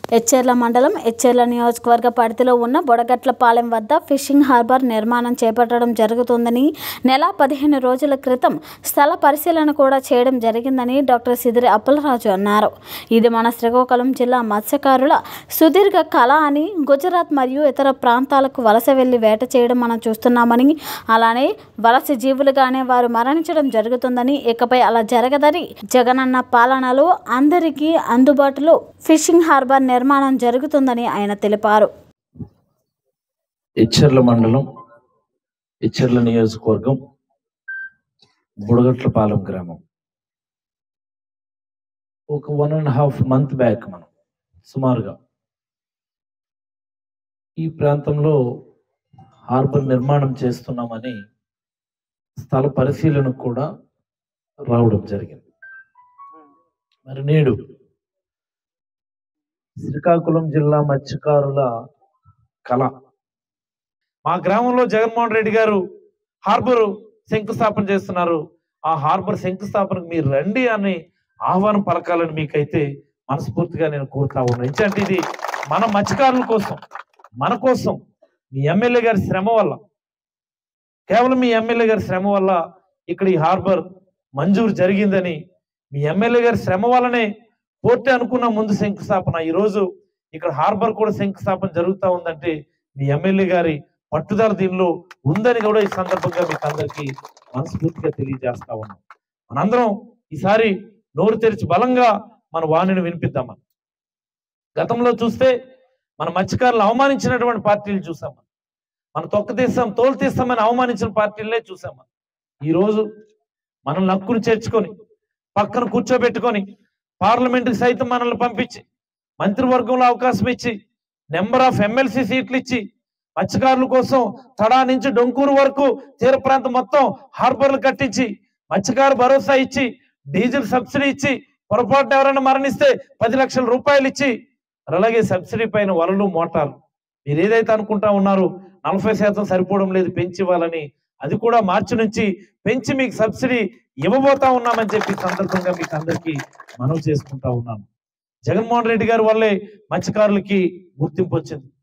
ఎచ్చెర్ల మండలం ఎచ్చెర్ల నియోజకవర్గ పరిధిలో ఉన్న బొడగట్లపాలెం వద్ద ఫిషింగ్ హార్బర్ నిర్మాణం చేపట్టడం జరుగుతుందని నెల పదిహేను రోజుల క్రితం స్థల పరిశీలన కూడా చేయడం జరిగిందని డాక్టర్ సిదిరి అప్పలరాజు అన్నారు ఇది మన శ్రీకాకుళం జిల్లా మత్స్యకారుల సుదీర్ఘ కళ అని గుజరాత్ మరియు ఇతర ప్రాంతాలకు వలస వెళ్లి వేట చేయడం మనం చూస్తున్నామని అలానే వలస జీవులుగానే వారు మరణించడం జరుగుతుందని ఇకపై అలా జరగదని జగనన్న పాలనలో అందరికీ అందుబాటులో ఫిషింగ్ హార్బర్ నిర్మాణం జరుగుతుందని ఆయన తెలిపారు ఇచ్చర్ల మండలం ఇచ్చర్ల నియోజకవర్గం బుడగట్లపాలెం గ్రామం ఒక one and half month back మనం సుమారుగా ఈ ప్రాంతంలో హార్బర్ నిర్మాణం చేస్తున్నామని స్థల పరిశీలనకు కూడా రావడం జరిగింది మరి నేడు శ్రీకాకుళం జిల్లా మత్స్యకారుల కళ మా గ్రామంలో జగన్మోహన్ రెడ్డి గారు హార్బర్ శంకుస్థాపన చేస్తున్నారు ఆ హార్బర్ శంకుస్థాపనకు మీరు రండి అని ఆహ్వానం పలకాలని మీకైతే మనస్ఫూర్తిగా నేను కోరుతా ఉన్నాను ఎందుకంటే ఇది మన మత్స్యకారుల కోసం మన కోసం మీ ఎమ్మెల్యే గారి శ్రమ వల్ల కేవలం మీ ఎమ్మెల్యే గారి శ్రమ వల్ల ఇక్కడ ఈ హార్బర్ మంజూరు జరిగిందని మీ ఎమ్మెల్యే గారి శ్రమ వల్లనే పోర్టే అనుకున్న ముందు శంకుస్థాపన ఈ రోజు ఇక్కడ హార్బర్ కూడా శంకుస్థాపన జరుగుతా ఉందంటే మీ ఎమ్మెల్యే గారి పట్టుదల దీనిలో ఉందని కూడా ఈ సందర్భంగా మీకు అందరికీ మనస్ఫూర్తిగా తెలియజేస్తా ఉన్నాం మనందరం ఈసారి నోరు తెరిచి బలంగా మన వాణిని వినిపిద్దామా గతంలో చూస్తే మన మత్స్యకారులు అవమానించినటువంటి పార్టీలు చూసాం మనం తొక్క తీస్తాం తోలు తీస్తామని అవమానించిన పార్టీలనే చూసాం ఈ రోజు మనం నక్కును చేర్చుకొని పక్కన కూర్చోబెట్టుకొని పార్లమెంట్కి సైతం మనల్ని పంపించి మంత్రివర్గంలో అవకాశం ఇచ్చి నెంబర్ ఆఫ్ ఎమ్మెల్సీ సీట్లు ఇచ్చి మత్స్యకారుల కోసం తడా నుంచి డొంకూరు వరకు తీర ప్రాంతం మొత్తం హార్బర్లు కట్టించి మత్స్యకారు భరోసా ఇచ్చి డీజిల్ సబ్సిడీ ఇచ్చి పొరపాటున ఎవరైనా మరణిస్తే పది లక్షల రూపాయలు ఇచ్చి మరి అలాగే సబ్సిడీ పైన వలలు మోటార్లు మీరు ఏదైతే అనుకుంటా ఉన్నారో నలభై శాతం సరిపోవడం లేదు పెంచి ఇవ్వాలని అది కూడా మార్చి నుంచి పెంచి మీకు సబ్సిడీ ఇవ్వబోతా ఉన్నామని చెప్పి ఈ సందర్భంగా మీకు అందరికీ మనవి చేసుకుంటా ఉన్నాను జగన్మోహన్ రెడ్డి గారి వల్లే మత్స్యకారులకి గుర్తింపు వచ్చింది